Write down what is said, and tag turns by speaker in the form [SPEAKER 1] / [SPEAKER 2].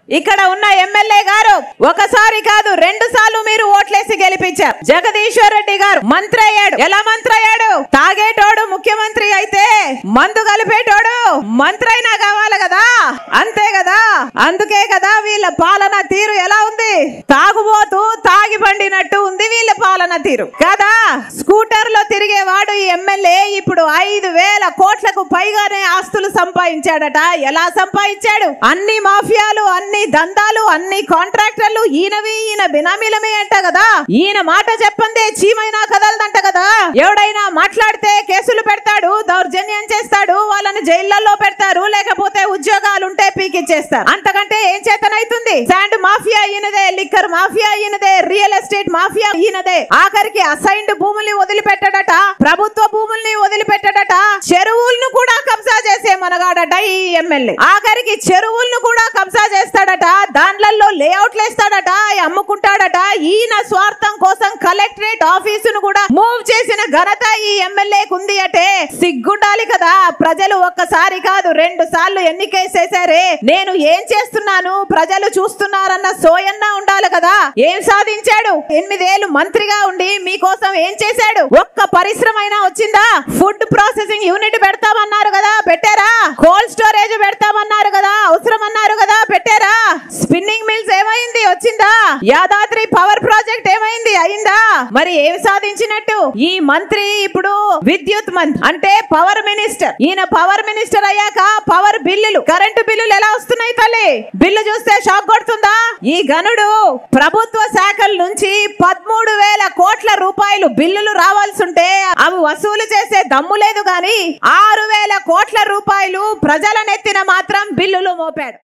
[SPEAKER 1] ఇక్కడ ఉన్న ఎమ్మెల్యే గారు ఒకసారి కాదు రెండు సార్లు మీరు ఓట్లేసి గెలిపించారు జగదీశ్వర్ రెడ్డి గారు మంత్రి అయ్యాడు ఎలా మంత్రి అయ్యాడు తాగేటోడు ముఖ్యమంత్రి అయితే మందు కలిపేటోడు మంత్రి అయినా కావాలి కదా అంతే కదా అందుకే కదా వీళ్ళ పాలన తీరు ఎలా ఉంది తాగుబోతూ తాగి పండినట్టు ఉంది వీళ్ళ పాలన తీరు కదా స్కూటర్ లో తిరిగేవాడు ఈ ఎమ్మెల్యే ఇప్పుడు ఐదు వేల కోట్లకు పైగానే ఆస్తులు సంపాదించాడట ఎలా సంపాదించాడు అన్ని మాఫియాలు అన్ని దందాలు అన్ని కాంట్రాక్టర్లు ఈయనవి ఈయన బినామీలమే అంట కదా ఈయన మాట చెప్పందే చీమైనా కదలదంట కదా ఎవడైనా మాట్లాడితే కేసులు పెడతాడు దౌర్జన్యం చేస్తాడు వాళ్ళని జైళ్లలో పెడతారు లేకపోతే ఉద్యోగాలు ఉంటే పీకిచ్చేస్తారు అంతకంటే ఏం చేతనైతుంది శాండ్ మాఫియా ఈయనదే లిక్కర్ మాఫియా ఈయనదే రియల్ ఎస్టేట్ మాఫియా ఈయనదే ఆఖరికి అసైన్డ్ భూముల్ని వదిలిపెట్టాడట ప్రభుత్వ భూముల్ని వదిలిపెట్టాడట చెరువులను కూడా కబ్జా చేసే మనగాడట ఈ ఎమ్మెల్యే ఆఖరికి చెరువులను కూడా కబ్జా చేస్తాడట దాంట్లలో లేఅవుట్లు వేస్తాడట అమ్ముకుంటాడట ఈయన స్వార్థం కోసం కలెక్టరేట్ ఆఫీసును కూడా మూవ్ చేసిన ఘనత ఈ ఎమ్మెల్యేకు ఉంది అంటే సిగ్గుండాలి కదా ప్రజలు ఒక్కసారి కాదు రెండు సార్లు ఎన్నికేసేసారే నేను ఏం చేస్తున్నాను ప్రజలు చూస్తున్నారన్న సోయన్న ఉండాలి కదా ఏం సాధించాడు ఎనిమిదేళ్లు మంత్రిగా ఉండి మీకోసం ఏం చేశాడు ఒక్క పరిశ్రమ అయినా వచ్చిందా ఫుడ్ ప్రాసెసింగ్ యూనిట్ పెడతామన్నారు కదా పెట్టారా కోల్డ్ స్టోరేజ్ పెడతామన్నారు కదా అవసరం అన్నారు కదా పెట్టారా స్పిన్నింగ్ మిల్స్ ఏమైంది వచ్చిందా యాదాద్రి పవర్ ప్రాజెక్ట్ ఏమైంది అయిందా మరి ఏం సాధించినట్టు ఈ మంత్రి ఇప్పుడు విద్యుత్ మంత్రి అంటే పవర్ మినిస్టర్ ఈయన పవర్ మినిస్టర్ అయ్యాక పవర్ బిల్లులు కరెంటు బిల్లులు ఎలా వస్తున్నాయి తల్లి బిల్లు చూస్తే షాక్ కొడుతుందా ఈ గనుడు ప్రభుత్వ శాఖల నుంచి పదమూడు వేల కోట్ల రూపాయలు బిల్లులు రావాల్సి ఉంటే అవి వసూలు చేసే దమ్ము లేదు గాని ఆరు వేల కోట్ల రూపాయలు ప్రజల నెత్తిన మాత్రం బిల్లులు మోపాడు